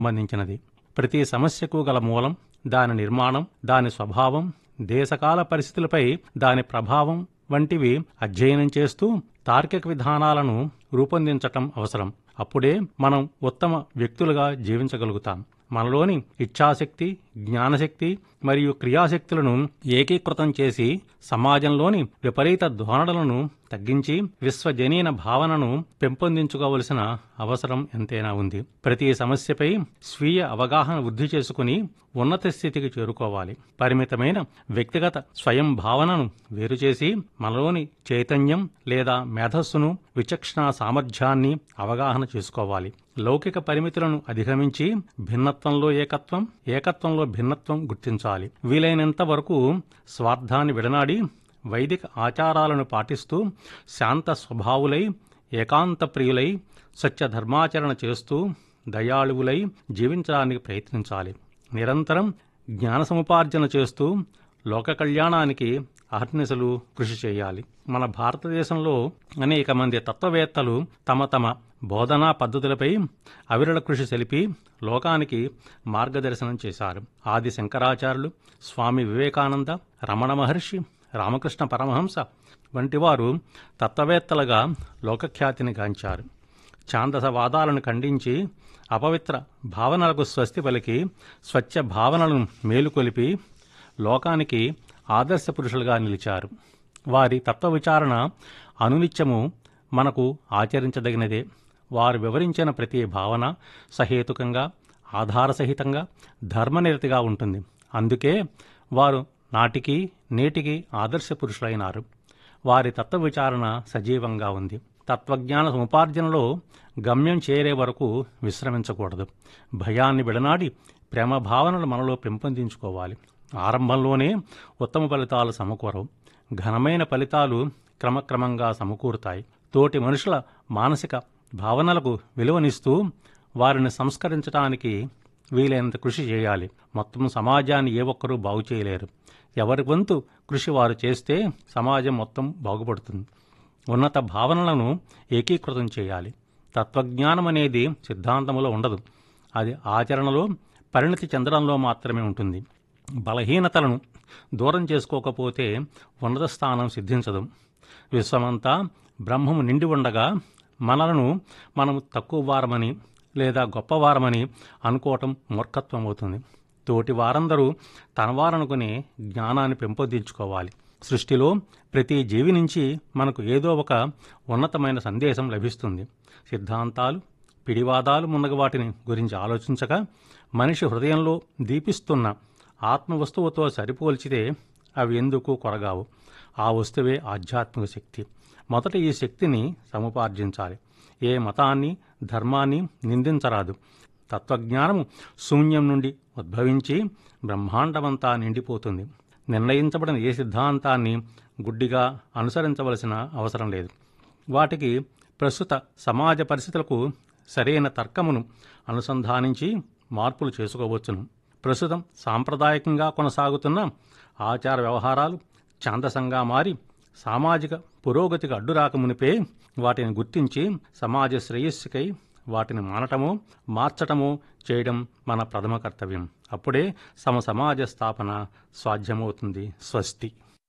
సంబంధించినది ప్రతి సమస్యకు గల మూలం దాని నిర్మాణం దాని స్వభావం దేశకాల పరిస్థితులపై దాని ప్రభావం వంటివి అధ్యయనం చేస్తూ తార్కిక విధానాలను రూపొందించటం అవసరం అప్పుడే మనం ఉత్తమ వ్యక్తులుగా జీవించగలుగుతాం మనలోని ఇచ్ఛాశక్తి జ్ఞానశక్తి మరియు క్రియాశక్తులను ఏకీకృతం చేసి సమాజంలోని విపరీత ధోరణులను తగ్గించి విశ్వజనీన భావనను పెంపొందించుకోవలసిన అవసరం ఎంతైనా ఉంది ప్రతి సమస్యపై స్వీయ అవగాహన వృద్ధి చేసుకుని ఉన్నత స్థితికి చేరుకోవాలి పరిమితమైన వ్యక్తిగత స్వయం భావనను వేరుచేసి మనలోని చైతన్యం లేదా మేధస్సును విచక్షణ సామర్థ్యాన్ని అవగాహన చేసుకోవాలి లౌకిక పరిమితులను అధిగమించి భిన్నత్వంలో ఏకత్వం ఏకత్వంలో భిన్నత్వం గుర్తించాలి వీలైనంత వరకు స్వార్థాన్ని విడనాడి వైదిక ఆచారాలను పాటిస్తూ శాంత స్వభావులై ఏకాంత ప్రియులై సత్య ధర్మాచరణ చేస్తూ దయాళువులై జీవించడానికి ప్రయత్నించాలి నిరంతరం జ్ఞాన సముపార్జన చేస్తూ లోక కళ్యాణానికి అహర్నిశలు కృషి చేయాలి మన భారతదేశంలో అనేక మంది తత్వవేత్తలు తమ తమ బోధనా పద్ధతులపై అవిరళ కృషి సెలిపి లోకానికి మార్గదర్శనం చేశారు ఆది శంకరాచార్యులు స్వామి వివేకానంద రమణ మహర్షి రామకృష్ణ పరమహంస వంటివారు తత్వవేత్తలుగా లోకఖ్యాతిని గాంచారు ఛాందసవాదాలను ఖండించి అపవిత్ర భావనలకు స్వస్తి పలికి స్వచ్ఛ భావనలను మేలుకొలిపి లోకానికి ఆదర్శ పురుషులుగా నిలిచారు వారి తత్వ విచారణ అనునిత్యము మనకు ఆచరించదగినదే వారు వివరించిన ప్రతి భావన సహేతుకంగా ఆధారసహితంగా ధర్మనిరతిగా ఉంటుంది అందుకే వారు నాటికి నేటికి ఆదర్శ పురుషులైనారు వారి తత్వ విచారణ సజీవంగా ఉంది తత్వజ్ఞాన సముపార్జనలో గమ్యం చేరే వరకు విశ్రమించకూడదు భయాన్ని విడనాడి ప్రేమ భావనలు మనలో పెంపొందించుకోవాలి ఆరంభంలోనే ఉత్తమ ఫలితాలు సమకూరవు ఘనమైన ఫలితాలు క్రమక్రమంగా సమకూరుతాయి తోటి మనుషుల మానసిక భావనలకు విలువనిస్తూ వారిని సంస్కరించడానికి వీలైనంత కృషి చేయాలి మొత్తం సమాజాన్ని ఏ ఒక్కరూ బాగు చేయలేరు ఎవరి వంతు కృషి వారు చేస్తే సమాజం మొత్తం బాగుపడుతుంది ఉన్నత భావనలను ఏకీకృతం చేయాలి తత్వజ్ఞానం అనేది సిద్ధాంతంలో ఉండదు అది ఆచరణలో పరిణతి చెందడంలో మాత్రమే ఉంటుంది బలహీనతలను దూరం చేసుకోకపోతే ఉన్నత స్థానం సిద్ధించదు విశ్వమంతా బ్రహ్మము నిండి ఉండగా మనలను మనం తక్కువ వారమని లేదా గొప్పవారమని అనుకోవటం మూర్ఖత్వం అవుతుంది తోటి వారందరూ తనవారనుకునే జ్ఞానాన్ని పెంపొందించుకోవాలి సృష్టిలో ప్రతి జీవి నుంచి మనకు ఏదో ఒక ఉన్నతమైన సందేశం లభిస్తుంది సిద్ధాంతాలు పిడివాదాలు మున్నగ వాటిని గురించి ఆలోచించక మనిషి హృదయంలో దీపిస్తున్న ఆత్మ వస్తువుతో సరిపోల్చితే అవి ఎందుకు కొరగావు ఆ వస్తువే ఆధ్యాత్మిక శక్తి మొదట ఈ శక్తిని సముపార్జించాలి ఏ మతాన్ని ధర్మాన్ని నిందించరాదు తత్వజ్ఞానము శూన్యం నుండి ఉద్భవించి బ్రహ్మాండమంతా నిండిపోతుంది నిర్ణయించబడిన ఏ సిద్ధాంతాన్ని గుడ్డిగా అనుసరించవలసిన అవసరం లేదు వాటికి ప్రస్తుత సమాజ పరిస్థితులకు సరైన తర్కమును అనుసంధానించి మార్పులు చేసుకోవచ్చును ప్రస్తుతం సాంప్రదాయకంగా కొనసాగుతున్న ఆచార వ్యవహారాలు ఛాందసంగా మారి సామాజిక పురోగతికి అడ్డురాకమునిపే వాటిని గుర్తించి సమాజ శ్రేయస్సుకై వాటిని మానటమో మార్చటమో చేయడం మన ప్రథమ కర్తవ్యం అప్పుడే సమ సమాజ స్థాపన సాధ్యమవుతుంది స్వస్తి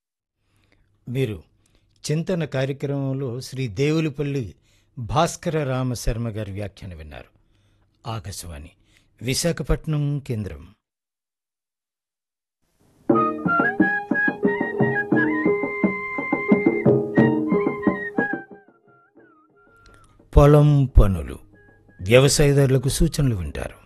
మీరు చింతన కార్యక్రమంలో శ్రీ దేవులపల్లి భాస్కర రామ శర్మ గారి వ్యాఖ్యాన విన్నారు ఆకాశవాణి విశాఖపట్నం కేంద్రం పొలం పనులు వ్యవసాయదారులకు సూచనలు వింటారు